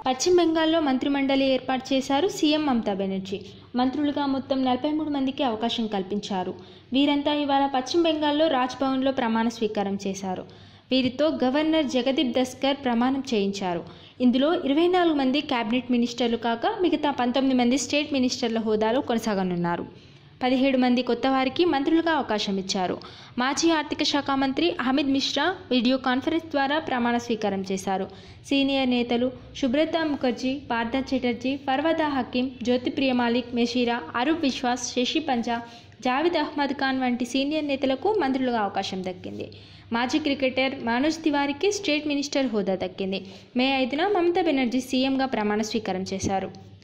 పశ్చిమ బెంగాల్లో మంత్రిమండలి ఏర్పాటు చేశారు సీఎం మమతా బెనర్జీ మంత్రులుగా మొత్తం నలభై మూడు మందికి అవకాశం కల్పించారు వీరంతా ఇవాళ పశ్చిమ బెంగాల్లో రాజ్భవన్లో ప్రమాణ స్వీకారం చేశారు వీరితో గవర్నర్ జగదీప్ ధస్కర్ ప్రమాణం చేయించారు ఇందులో ఇరవై నాలుగు మంది కేబినెట్ మినిస్టర్లు కాక మిగతా పంతొమ్మిది మంది స్టేట్ మినిస్టర్ల హోదాలో కొనసాగనున్నారు పదిహేడు మంది కొత్త వారికి మంత్రులుగా అవకాశం ఇచ్చారు మాజీ ఆర్థిక శాఖ మంత్రి అమిత్ మిశ్రా వీడియో కాన్ఫరెన్స్ ద్వారా ప్రమాణ స్వీకారం చేశారు సీనియర్ నేతలు సుబ్రత ముఖర్జీ పార్థ చటర్జీ ఫర్వదా హకీం జ్యోతిప్రియ మాలిక్ మెషీరా అరూప్ విశ్వాస్ శశి పంజా జావిద్ అహ్మద్ ఖాన్ వంటి సీనియర్ నేతలకు మంత్రులుగా అవకాశం దక్కింది మాజీ క్రికెటర్ మనోజ్ తివారీకి స్టేట్ మినిస్టర్ హోదా దక్కింది మే ఐదున మమతా బెనర్జీ సీఎంగా ప్రమాణ స్వీకారం చేశారు